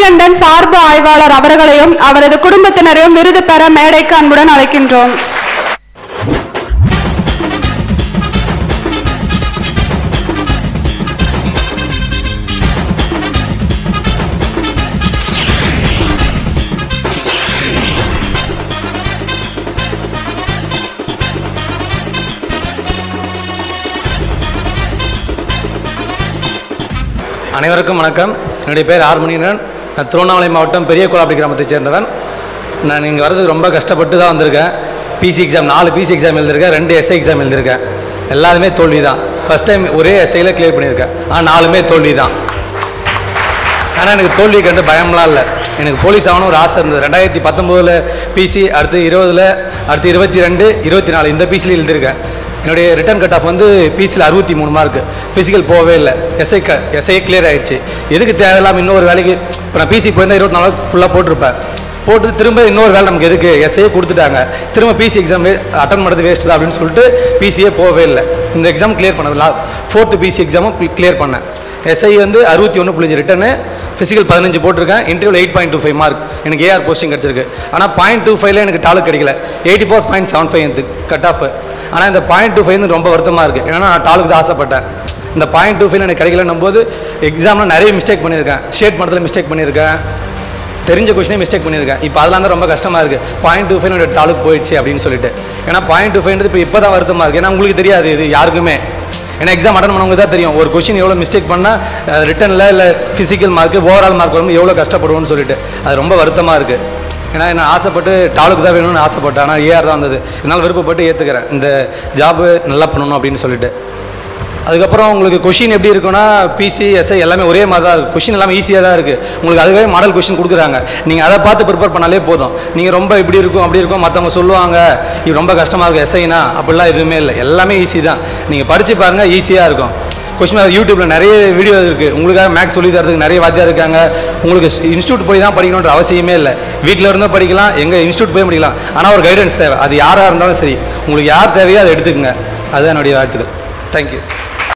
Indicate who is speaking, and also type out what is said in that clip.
Speaker 1: மணிகண்டன் சார்பு ஆய்வாளர் அவர்களையும் அவரது குடும்பத்தினரையும் விருது பெற மேடைக்கு அன்புடன் அழைக்கின்றோம்
Speaker 2: அனைவருக்கும் வணக்கம் என்னுடைய பேர் ஆர் மணிகண்டன் நான் திருவண்ணாமலை மாவட்டம் பெரிய கோலாப்படி கிராமத்தைச் சேர்ந்தவன் நான் இங்கே வர்றதுக்கு ரொம்ப கஷ்டப்பட்டு தான் வந்திருக்கேன் பிசி எக்ஸாம் நாலு பிசி எக்ஸாம் எழுதியிருக்கேன் ரெண்டு எஸ்ஐ எக்ஸாம் எழுதியிருக்கேன் எல்லாருமே தோல்வி தான் ஃபஸ்ட் டைம் ஒரே எஸ்ஐயில் கிளியர் பண்ணியிருக்கேன் ஆனால் நாலுமே தோல்வி தான் ஆனால் எனக்கு தோல்வி கண்டு பயம்லாம் இல்லை எனக்கு போலீஸ் ஆகணும் ஒரு ஆசை இருந்தது ரெண்டாயிரத்தி பத்தொம்போதில் பிசி அடுத்து இருபதில் அடுத்து இருபத்தி ரெண்டு இருபத்தி நாலு இந்த பிசியில் எழுதியிருக்கேன் என்னுடைய ரிட்டர்ன் கட் ஆஃப் வந்து பிசியில் அறுபத்தி மூணு மார்க் ஃபிசிக்கல் போகவே இல்லை எஸ்ஐ க எஸ்ஐ கிளியர் ஆயிடுச்சு எதுக்கு தேவையில்லாமல் இன்னொரு வேலைக்கு இப்போ நான் பிசி போயிருந்தால் இருபத்தி நாலு ஃபுல்லாக போட்டிருப்பேன் போட்டு திரும்ப இன்னொரு வேலை நமக்கு எதுக்கு எஸ்ஐயே கொடுத்துட்டாங்க திரும்ப பிசி எக்ஸாம் அட்டன் பண்ணுறது வேஸ்ட் தான் அப்படின்னு சொல்லிட்டு பிசியே போகவே இல்லை இந்த எக்ஸாம் கிளியர் பண்ணது லா ஃபோர்த்து பிசி எக்ஸாமும் கிளியர் பண்ணேன் எஸ்ஐ வந்து அறுபத்தி ஒன்று புள்ளி ரிட்டனு ஃபிசிக்கல் பதினஞ்சு போட்டிருக்கேன் இன்டர்வியூவில் eight point two five mark எனக்கு ஏஆர் போஸ்டிங் கிடச்சிருக்கு ஆனால் பாயிண்ட் டூ ஃபைவ்ல எனக்கு டாலு கிடைக்கல eighty four point seven five எனக்கு கட் ஆஃப் ஆனால் இந்த பாயிண்ட் டூ ஃபைவ் ரொம்ப வருத்தமாக இருக்குது ஏன்னா நான் டாலுக்கு தான் ஆசைப்பட்டேன் இந்த பாயிண்ட் டூ ஃபைவ் எனக்கு கிடைக்கலன்னும் போது எக்ஸாமில் நிறைய மிஸ்டேக் பண்ணியிருக்கேன் ஷேட் மட்டத்தில் மிஸ்டேக் பண்ணியிருக்கேன் தெரிஞ்ச கொஷினே மிஸ்டேக் பண்ணியிருக்கேன் இப்போ அதெல்லாம் தான் ரொம்ப கஷ்டமாக இருக்குது பாயிண்ட் டூ ஃபைவ் டாலுக்கு போயிடுச்சு அப்படின்னு சொல்லிட்டு ஏன்னா பாயிண்ட் டூ ஃபைவ்ன்றது இப்போ இப்போ தான் வருத்தமாக இருக்குது ஏன்னா உங்களுக்கு தெரியாது இது யாருக்குமே ஏன்னா எக்ஸாம் அட்டன் பண்ணவங்க தான் தெரியும் ஒரு கொஷின் எவ்வளோ மிஸ்டேக் பண்ணால் ரிட்டனில் இல்லை ஃபிசிக்கல் மார்க்கு ஓவரால் மார்க் வரும் எவ்வளோ கஷ்டப்படுவோம்னு சொல்லிட்டு அது ரொம்ப வருத்தமாக இருக்குது ஏன்னா நான் ஆசைப்பட்டு டாலுக்கு தான் வேணும்னு ஆசைப்பட்டேன் ஆனால் ஏஆர் தான் வந்தது இதனால் விருப்பப்பட்டு ஏற்றுக்கிறேன் இந்த ஜாபு நல்லா பண்ணணும் அப்படின்னு சொல்லிட்டு அதுக்கப்புறம் உங்களுக்கு கொஷின் எப்படி இருக்குன்னா பிசி எஸ்ஐ எல்லாமே ஒரே மாதிரி தான் இருக்குது கொஷின் எல்லாமே ஈஸியாக தான் இருக்குது உங்களுக்கு அதுவே மாடல் கொஷின் கொடுக்குறாங்க நீங்கள் அதை பார்த்து ப்ரிப்பேர் பண்ணாலே போதும் நீங்கள் ரொம்ப இப்படி இருக்கும் அப்படி இருக்கும் மற்றவங்க சொல்லுவாங்க இது ரொம்ப கஷ்டமாக இருக்கும் எஸ்ஐனா அப்படிலாம் எதுவுமே இல்லை எல்லாமே ஈஸி தான் நீங்கள் படித்து பாருங்கள் ஈஸியாக இருக்கும் கொஷின் யூடியூப்பில் நிறைய வீடியோ இருக்குது உங்களுக்காக மேக்ஸ் சொல்லி தரதுக்கு நிறைய வாத்தியார் இருக்காங்க உங்களுக்கு இன்ஸ்டியூட் போய் தான் படிக்கணுன்ற அவசியமே இல்லை வீட்டில் இருந்தும் படிக்கலாம் எங்கள் இன்ஸ்டியூட் போய் படிக்கலாம் ஆனால் ஒரு கைடன்ஸ் தேவை அது யாராக இருந்தாலும் சரி உங்களுக்கு யார் தேவையோ அதை எடுத்துக்கங்க அதுதான் என்னுடைய வாழ்த்துக்கள் தேங்க்யூ